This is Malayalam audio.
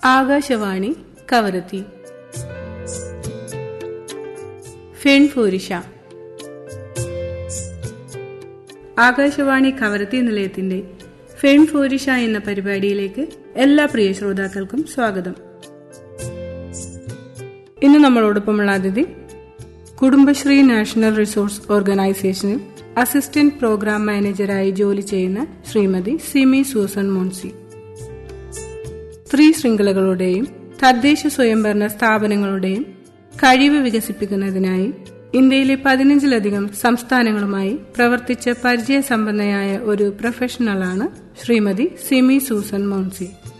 ആകാശവാണി കവരത്തി ഫെൺഫൂരിഷ ആകാശവാണി കവരത്തി നിലയത്തിന്റെ ഫെൺഫൂരിഷ എന്ന പരിപാടിയിലേക്ക് എല്ലാ പ്രിയ ശ്രോതാക്കൾക്കും സ്വാഗതം ഇന്ന് നമ്മളോടൊപ്പമുള്ള അതിഥി കുടുംബശ്രീ നാഷണൽ റിസോഴ്സ് ഓർഗനൈസേഷനിൽ അസിസ്റ്റന്റ് പ്രോഗ്രാം മാനേജരായി ജോലി ചെയ്യുന്ന ശ്രീമതി സിമി സൂസൻ മോൻസി സ്ത്രീ ശൃംഖലകളുടെയും തദ്ദേശ സ്വയംഭരണ സ്ഥാപനങ്ങളുടെയും കഴിവ് വികസിപ്പിക്കുന്നതിനായി ഇന്ത്യയിലെ പതിനഞ്ചിലധികം സംസ്ഥാനങ്ങളുമായി പ്രവർത്തിച്ച പരിചയസമ്പന്നയായ ഒരു പ്രൊഫഷണലാണ് ശ്രീമതി സിമി സൂസൻ മോൻസി